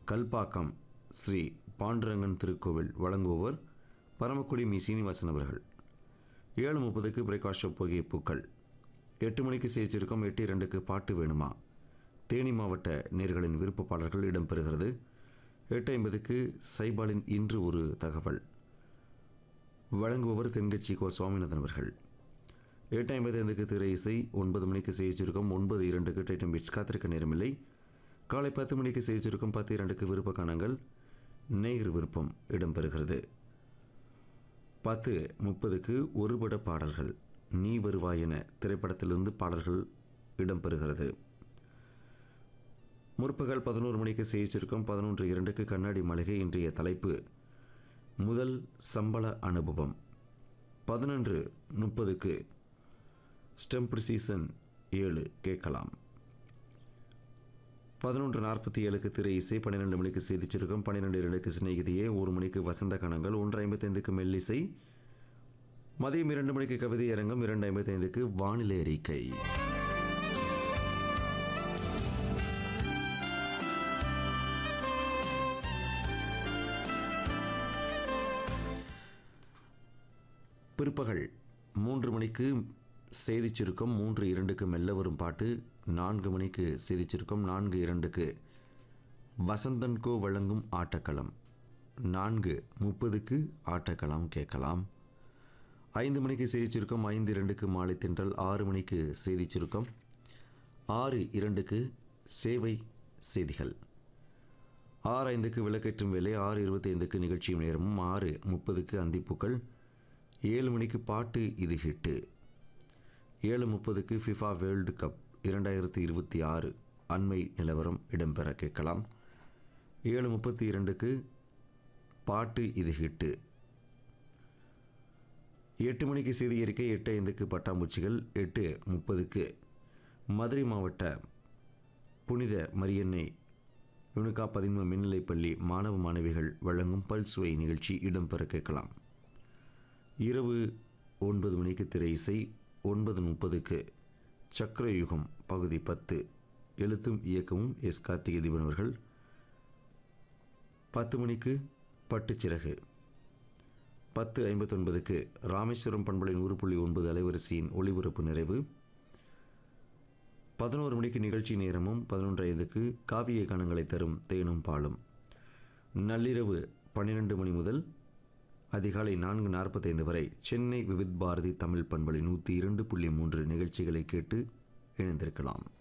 கல்பாக்கம் ஸ்ரீ பாண்டுரங்கன் திருக்கோவில் வழங்குபவர் பரமக்குடி மீ சீனிவாசன் அவர்கள் ஏழு முப்பதுக்கு பிரகாஷ் புகை பூக்கள் எட்டு மணிக்கு செய்திருக்கோம் எட்டு இரண்டுக்கு பாட்டு வேணுமா தேனி மாவட்ட நேர்களின் விருப்ப பாடல்கள் இடம்பெறுகிறது எட்டு ஐம்பதுக்கு சைபாலின் இன்று ஒரு தகவல் வழங்குபவர் தென்கட்சி கோ சுவாமிநாதன் அவர்கள் எட்டு ஐம்பது ஐந்துக்கு திரை இசை ஒன்பது மணிக்கு செய்திருக்கோம் ஒன்பது இரண்டுக்கு டைட்டம் பிட்ஸ் காத்திருக்க நேரமில்லை காலை பத்து மணிக்கு செய்திருக்கும் பத்து இரண்டுக்கு விருப்ப காணங்கள் நேயர் விருப்பம் இடம்பெறுகிறது பத்து முப்பதுக்கு ஒருபட பாடல்கள் நீ வருவாய் என திரைப்படத்திலிருந்து பாடல்கள் இடம்பெறுகிறது முற்பகல் பதினோரு மணிக்கு செய்திருக்கும் பதினொன்று இரண்டுக்கு கண்ணாடி மளிகை இன்றைய தலைப்பு முதல் சம்பள அனுபவம் பதினொன்று முப்பதுக்கு ஸ்டெம்பர் சீசன் ஏழு கேட்கலாம் பதினொன்று நாற்பத்தி ஏழுக்கு திரை இசை பன்னிரெண்டு மணிக்கு செய்திச் சுருக்கம் பன்னிரெண்டு இரண்டுக்கு சிநேகிதியே ஒரு மணிக்கு வசந்த கணங்கள் ஒன்று ஐம்பத்தைந்துக்கு மெல்லிசை மதியம் இரண்டு மணிக்கு கவிதை அரங்கம் இரண்டு ஐம்பத்தைந்துக்கு வானிலை அறிக்கை பிற்பகல் மூன்று மணிக்கு செய்திச் சுருக்கம் மூன்று இரண்டுக்கு மெல்ல வரும் பாட்டு நான்கு மணிக்கு செய்திச் சுருக்கம் நான்கு இரண்டுக்கு வசந்தன்கோ வழங்கும் ஆட்டக்களம் நான்கு முப்பதுக்கு ஆட்டக்களம் கேட்கலாம் ஐந்து மணிக்கு செய்திச் சுருக்கம் ஐந்து இரண்டுக்கு மாலை தின்றல் ஆறு மணிக்கு செய்திச் சுருக்கம் ஆறு இரண்டுக்கு சேவை செய்திகள் ஆறு ஐந்துக்கு விளக்கேற்றும் வேலை ஆறு இருபத்தைந்துக்கு நிகழ்ச்சியும் நேரமும் ஆறு முப்பதுக்கு அந்திப்பூக்கள் ஏழு மணிக்கு பாட்டு இது ஹிட்டு ஏழு முப்பதுக்கு ஃபிஃபா வேர்ல்டு கப் இரண்டாயிரத்தி இருபத்தி ஆறு அண்மை நிலவரம் இடம்பெற கேட்கலாம் ஏழு முப்பத்தி இரண்டுக்கு பாட்டு இது ஹிட்டு எட்டு மணிக்கு செய்தி அறிக்கை எட்டு ஐந்துக்கு பட்டாம்பூச்சிகள் எட்டு முப்பதுக்கு மதுரை மாவட்ட புனித மரியன்னை யுனிகா பதின்ம மேல்நிலைப்பள்ளி மாணவ மாணவிகள் வழங்கும் பல்சுவை நிகழ்ச்சி இடம்பெற கேட்கலாம் இரவு ஒன்பது மணிக்கு திரை இசை ஒன்பது முப்பதுக்கு சக்கரயுகம் பகுதி பத்து எழுத்தும் இயக்கமும் எஸ் கார்த்திகை தீபன் அவர்கள் பத்து மணிக்கு பட்டுச்சிறகு பத்து ஐம்பத்தொன்பதுக்கு ராமேஸ்வரம் பண்பலை நூறு புள்ளி ஒன்பது அலைவரிசையின் ஒளிபரப்பு நிறைவு பதினோரு மணிக்கு நிகழ்ச்சி நேரமும் பதினொன்று ஐந்துக்கு காவிய கணங்களை தரும் தேனும் பாலும் நள்ளிரவு பன்னிரெண்டு மணி முதல் அதிகாலை நான்கு நாற்பத்தைந்து வரை சென்னை விவித் பாரதி தமிழ் பண்பலை நூற்றி இரண்டு புள்ளி மூன்று நிகழ்ச்சிகளை கேட்டு இணைந்திருக்கலாம்